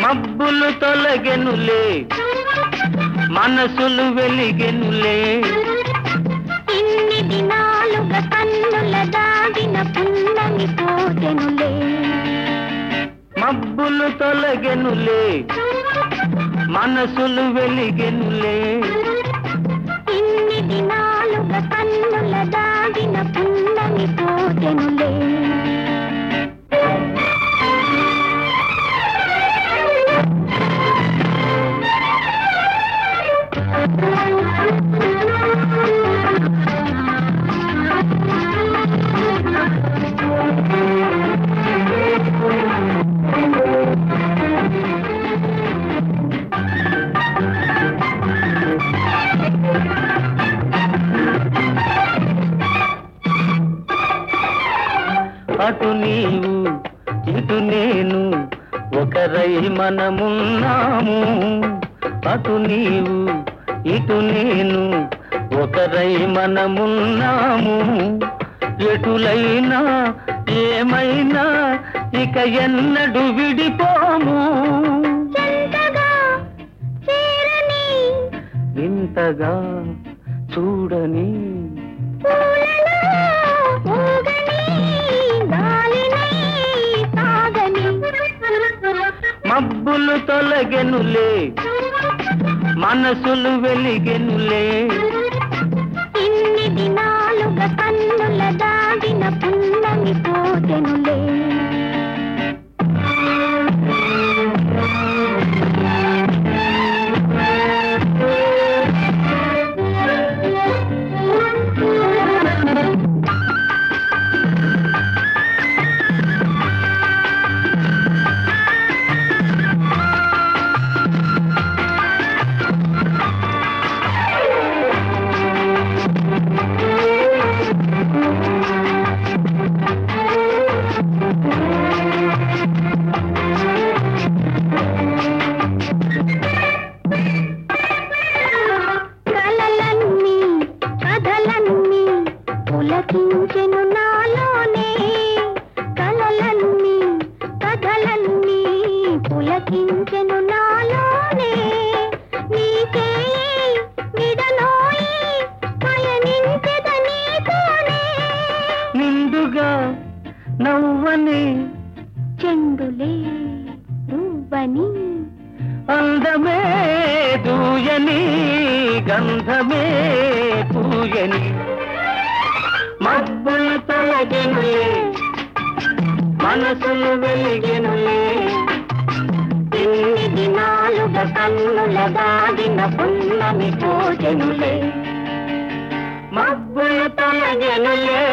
మబ్బులు తొలగెనులే మనసులు వెలిగెనులే ఇన్ని దినాలుగా కన్నుల దాగిన పున్నమి పోతెనులే మబ్బులు తొలగెనులే మనసులు వెలిగెనులే ఇన్ని దినాలుగా కన్నుల దాగిన పున్నమి పోతెనులే అటు నీవు ఇటు నేను ఒకరై మనమున్నాము అటు నీవు ఇటు నేను ఒకరై మనమున్నాము ఎటులైనా ఏమైనా ఇక ఎన్నడు విడిపోము చెంతగా చేరని ఇంతగా చూడని పూలలో ఊగని గాలినై సాగని మబ్బులు తొలగెనులే మనసులు వెలిగెనులే ఇన్ని దినాలుగా కన్నుల దాగిన పున్నమి పోతెనులే కలలన్నీ కథలన్నీ పులకించెను నాలోనే కలలన్నీ కథలన్నీ పులకించెను నాలోనే నీకే విడనోయి పయనించెద నీతోనే నిండుగా నవ్వని చెండులే నువ్వని అందమే దూయని గంధమే పూయని మబ్బులు తొలగెనులే మనసులు వెలిగెనులే ఇన్ని దినాలుగా కన్నుల దాగిన పున్నమి పూజనులే మబ్బులు తొలగెనులే